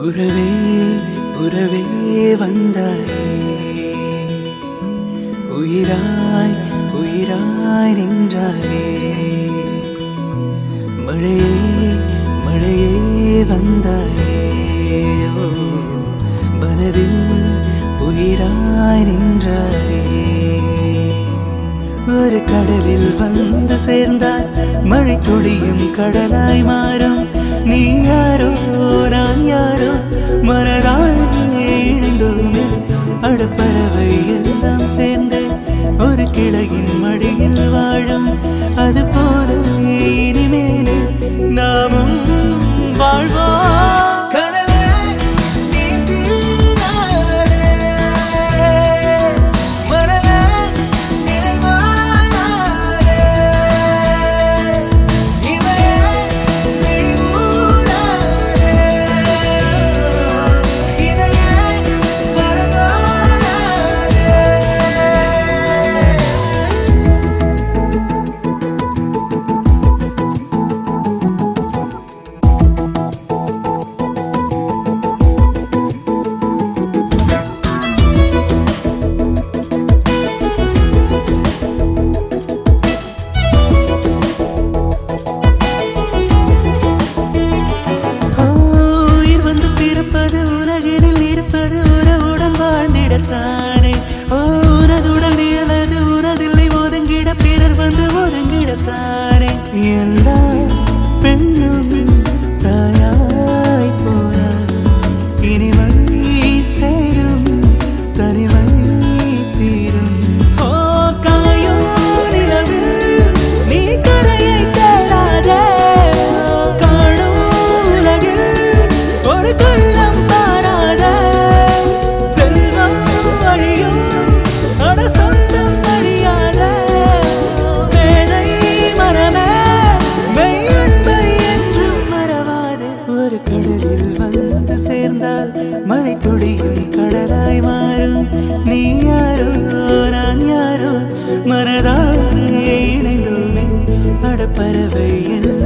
உறவே உறவே வந்தாயே உயிராய் உயிராய் நின்றாயே மழையே மழையே வந்தாயே ஓ, மனதில் உயிராய் நின்றாயே ஒரு கடலில் வந்து சேர்ந்தால் மழை துளியும் கடலாய் மாறும் நீ யாரோ நான் யாரோ மனதால் இணைந்தோமே அடுப்பறவை எல்லாம் சேர்ந்து ஒரு கிளையின் மடியில் வாழும் அது போல இனிமேலே நாமும் வாழ்வோம் கனவே நீ தீராதே. மனமே நிறைவானாதே. இவையே விழிமூடாதே. இதையே மறந்தாடாதே. ஆ, உயிர் வந்து பிறப்பது உலகினில் இருப்பது உறவுடன் வாழ்ந்திடத்தானே ஓ, உனதுடன் நிழலது உனதில்லை ஒதுங்கிட பிறர் வந்து ஒதுங்கிடத்தானே எல்லா பெண்ணும் தாயாய் போனார் இனிமை சேரும் தனிமை தீரும் ஓ காயும் நிலவில் நீ கரையை தேடாதே காணும் உலகில் ஒரு கள்ளம் பாராதே செல்வம் அழியும் அட சொந்தம் அழியாதே மேதை மரமே மெய் அன்பை என்றும் மறவாதே ஒரு கடலில் வந்து சேர்ந்தால் மழை துளியும் கடலாய் மாறும் நீ யாரோ நான் யாரோ மனதால் இணைந்தோமே அட பறவை எல்லாம்